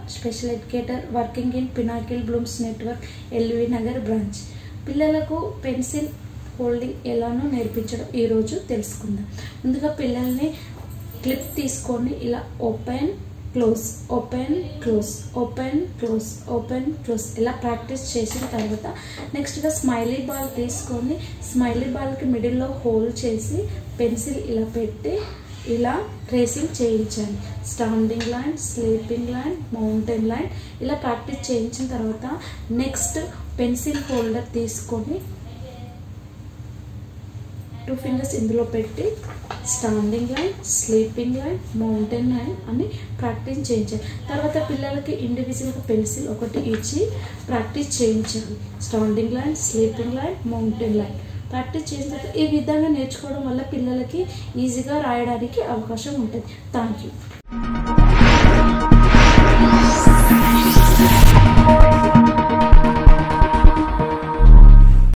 special educator working in pinnacle blooms network LV Nagar branch పిల్లలకు pencil holding ఎలానో నేర్పించడం ఈరోజు తెలుసుకుందాం ముందుగా పిల్లల్ని క్లిప్ తీసుకొని ఇలా open close open close open close open close ఇలా ప్రాక్టీస్ చేసిన తర్వాత నెక్స్ట్గా స్మైలీ బాల్ తీసుకొని స్మైలీ బాల్కి మిడిల్లో హోల్ చేసి పెన్సిల్ ఇలా పెట్టి ఇలా ట్రేసింగ్ చేయించాలి standing line sleeping line mountain line ఇలా ప్రాక్టీస్ చేయించిన తర్వాత నెక్స్ట్ పెన్సిల్ హోల్డర్ తీసుకొని టూ ఫింగర్స్ ఇందులో పెట్టి standing line sleeping line mountain line అని ప్రాక్టీస్ చేయించాలి తర్వాత పిల్లలకి ఇండివిజువల్గా పెన్సిల్ ఒకటి ఇచ్చి ప్రాక్టీస్ చేయించాలి standing line sleeping line mountain line practice చేసిన తర్వాత ఈ విధంగా నేర్చుకోవడం వల్ల పిల్లలకి ఈజీగా రాయడానికి అవకాశం ఉంటుంది థ్యాంక్ యూ